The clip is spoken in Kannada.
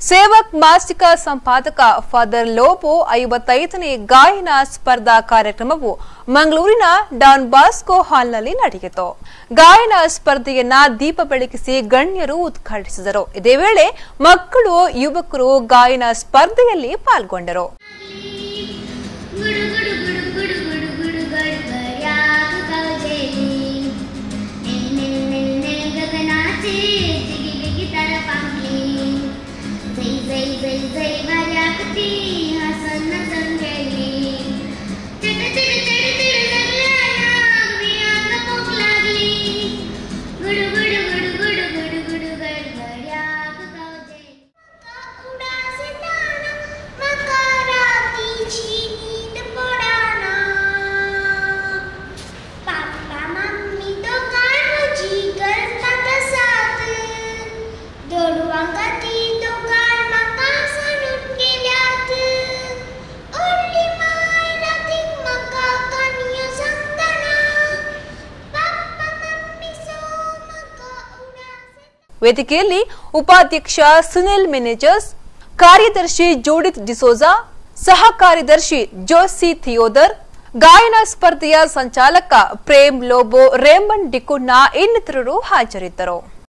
ಸೇವಕ್ ಮಾಸಿಕ ಸಂಪಾದಕ ಫಾದರ್ ಲೋಬೋ ಐವತ್ತೈದನೇ ಗಾಯನ ಸ್ಪರ್ಧಾ ಕಾರ್ಯಕ್ರಮವು ಮಂಗಳೂರಿನ ಡಾನ್ ಬಾಸ್ಕೋ ಹಾಲ್ನಲ್ಲಿ ನಡೆಯಿತು ಗಾಯನ ಸ್ಪರ್ಧೆಯನ್ನ ದೀಪ ಬೆಳಗಿಸಿ ಗಣ್ಯರು ಉದ್ಘಾಟಿಸಿದರು ಇದೇ ವೇಳೆ ಮಕ್ಕಳು ಯುವಕರು ಗಾಯನ ಸ್ಪರ್ಧೆಯಲ್ಲಿ ಪಾಲ್ಗೊಂಡರು गुडु गुडु गुडु गुडु गुडु गुडु गडगड्या गावजेली निल निल निल निल गगनाचे जिगी बिगी तारा पांगली जै जै जै जै वाऱ्या कती हसन नसन गेली चट चट चट चट लागल्या नाग बियांग भूक लागली गुडु गुडु गुडु गुडु गुडु गुडु गडगड्या गावजेली उडासे दाना मका रात्रीची नींद पडाना पापा मम्मी दोघांची करतात साथ दोडवांगाती दोघां म्हाका सोडून गेल्यात ओडली माय रातीक म्हाका काणयो सांगताना पापा मम्मी सो म्हाका उडासे ವೇದಿಕೆಯಲ್ಲಿ ಉಪಾಧ್ಯಕ್ಷ ಸುನಿಲ್ ಮೆನೇಜರ್ಸ್ ಕಾರ್ಯದರ್ಶಿ ಜೋಡಿತ್ ಡಿಸೋಜಾ ಸಹ ಕಾರ್ಯದರ್ಶಿ ಜೋಸಿ ಥಿಯೋದರ್ ಗಾಯನ ಸ್ಪರ್ಧೆಯ ಸಂಚಾಲಕ ಪ್ರೇಮ್ ಲೋಬೋ ರೇಮಂಡ್ ಡಿಕುಣ್ಣ ಇನ್ನಿತರರು ಹಾಜರಿದ್ದರು